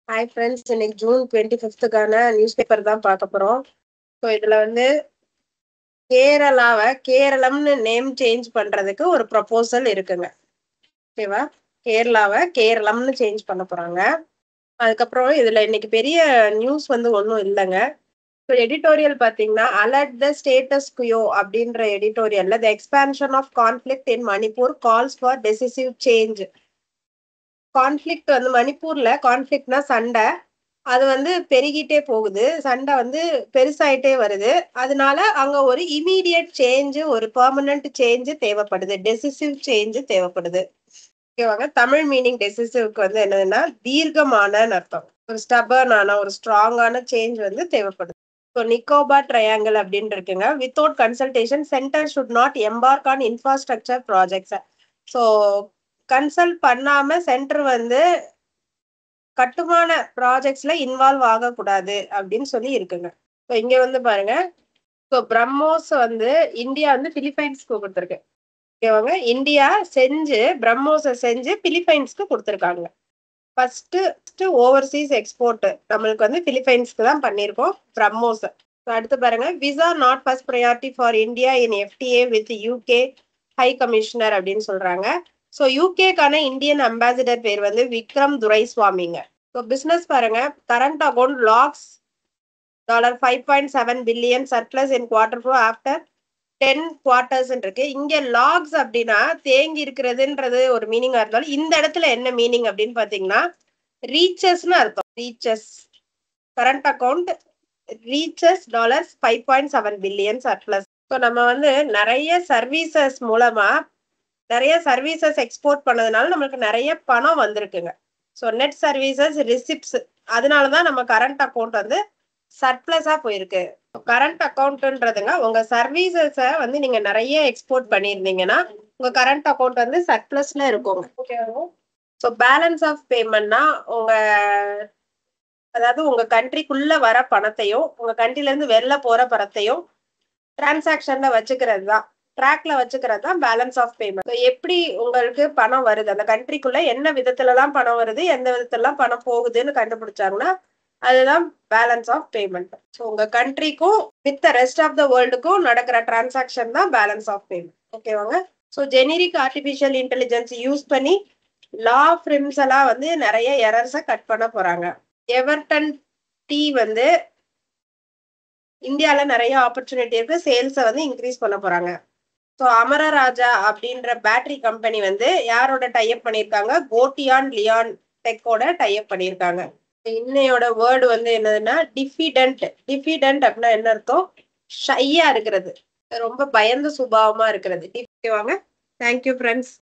hi friends இன்னைக்கு June twenty ஃபிஃப்த்துக்கான news paper தான் பார்க்க போகிறோம் ஸோ இதில் வந்து கேரளாவை கேரளம்னு நேம் சேஞ்ச் பண்ணுறதுக்கு ஒரு ப்ரப்போசல் இருக்குங்க ஓகேவா கேரளாவை கேரளம்னு சேஞ்ச் பண்ண போகிறாங்க அதுக்கப்புறம் இதில் இன்னைக்கு பெரிய நியூஸ் வந்து ஒன்றும் இல்லைங்க ஸோ எடிட்டோரியல் பார்த்தீங்கன்னா அலர்ட் த ஸ்டேட்டஸ் குயோ அப்படின்ற எடிட்டோரியல்ல the expansion of conflict in Manipur calls for decisive change conflict வந்து மணிப்பூர்ல கான்ஃப்ளிக்ட்னா சண்டை அது வந்து பெருகிட்டே போகுது சண்டை வந்து பெருசாயிட்டே வருது அதனால அங்க ஒரு இமீடியட் சேஞ்ச் ஒரு பெர்மனன்ட் சேஞ்ச் தேவைப்படுது டெசிசிவ் சேஞ்ச் தேவைப்படுது ஓகேவாங்க தமிழ் மீனிங் டெசிசிவ்க்கு வந்து என்னதுன்னா தீர்க்கமான அர்த்தம் ஒரு ஸ்டபர்னான ஒரு ஸ்ட்ராங்கான சேஞ்ச் வந்து தேவைப்படுது ஸோ நிக்கோபார் ட்ரையாங்கிள் அப்படின்னு இருக்குங்க without consultation centre should not embark on infrastructure projects so consult பண்ணாம சென்டர் வந்து கட்டுமான ப்ராஜெக்ட்ஸ்ல இன்வால்வ் ஆகக்கூடாது அப்படின்னு சொல்லி இருக்குங்க ஸோ இங்க வந்து பாருங்க ஸோ பிரம்மோஸ் வந்து இந்தியா வந்து பிலிப்பைன்ஸ்க்கு கொடுத்துருக்கு ஓகேவாங்க இந்தியா செஞ்சு பிரம்மோஸை செஞ்சு பிலிப்பைன்ஸ்க்கு கொடுத்துருக்காங்க ஃபர்ஸ்ட் ஓவர்சீஸ் எக்ஸ்போர்ட் நம்மளுக்கு வந்து பிலிப்பைன்ஸ்க்கு தான் பண்ணியிருக்கோம் பிரம்மோஸ் அடுத்து பாருங்க visa not first priority for India in FTA with UK high commissioner அப்படின்னு சொல்றாங்க ஸோ யூகேக்கான இந்தியன் அம்பாசிடர் பேர் வந்து விக்ரம் துரைஸ்வாமிங்க ஸோ பிஸ்னஸ் பாருங்க current account logs dollar five point seven billion surplus in quarter four after ten quarters இருக்கு இங்க லாக்ஸ் அப்படின்னா தேங்கி இருக்கிறதுன்றது ஒரு மீனிங்கா இருந்தாலும் இந்த இடத்துல என்ன மீனிங் அப்படின்னு பாத்தீங்கன்னா ரீச்சஸ்னு அர்த்தம் reaches current account reaches dollars five point seven billion surplus so நம்ம வந்து நிறைய சர்வீசஸ் மூலமா நிறைய சர்வீசஸ் எக்ஸ்போர்ட் பண்ணதுனால நம்மளுக்கு நிறைய பணம் வந்திருக்குங்க ஸோ நெட் சர்வீசஸ் ரிசிப்ட்ஸ் அதனால தான் நம்ம கரண்ட் அக்கௌண்ட் வந்து சர்ப்ளஸா போயிருக்கு கரண்ட் அக்கௌண்ட்ன்றதுங்க உங்க சர்வீசஸ வந்து நீங்க நிறைய எக்ஸ்போர்ட் பண்ணியிருந்தீங்கன்னா உங்க கரண்ட் அக்கௌண்ட் வந்து சர்ப்ளஸ்ல இருக்குங்க ஸோ பேலன்ஸ் ஆஃப் பேமெண்ட்னா உங்க அதாவது உங்க கண்ட்ரிக்குள்ள வர பணத்தையும் உங்க கண்ட்ரில இருந்து வெளில போற பணத்தையும் டிரான்சாக்ஷன்ல வச்சுக்கிறது தான் ட்ராக்ல வச்சுக்கிறது தான் பேலன்ஸ் ஆஃப் பேமெண்ட் எப்படி உங்களுக்கு பணம் வருது அந்த கண்ட்ரிக்குள்ள என்ன விதத்துல எல்லாம் பணம் வருது எந்த விதத்துலலாம் பணம் போகுதுன்னு கண்டுபிடிச்சாங்கன்னா அதுதான் பேலன்ஸ் ஆஃப் பேமெண்ட் ஸோ உங்க கண்ட்ரிக்கும் வித் ரெஸ்ட் ஆஃப் த வேர்ல்டுக்கும் நடக்கிற டிரான்சாக்ஷன் தான் பேலன்ஸ் ஆஃப் பேமெண்ட் ஓகேவாங்க so generic artificial intelligence use பண்ணி லா ஃபிரிம்ஸ் எல்லாம் வந்து நிறைய எரர்ஸை கட் பண்ண போறாங்க எவர்டன் டீ வந்து இந்தியால நிறைய ஆப்பர்ச்சுனிட்டி இருக்கு சேல்ஸை வந்து இன்க்ரீஸ் பண்ண போறாங்க ஸோ அமரராஜா அப்படின்ற பேட்டரி கம்பெனி வந்து யாரோட டைப் பண்ணியிருக்காங்க கோட்டியான் லியான் டெக்கோட டைப் பண்ணியிருக்காங்க இன்னையோட வேர்டு வந்து என்னதுன்னா டிஃபிடன்ட் டிஃபிடன்ட் அப்படின்னா என்ன அர்த்தம் ஷையா இருக்கிறது ரொம்ப பயந்த சுபாவமா இருக்கிறது ஓகேவாங்க தேங்க்யூ ஃப்ரெண்ட்ஸ்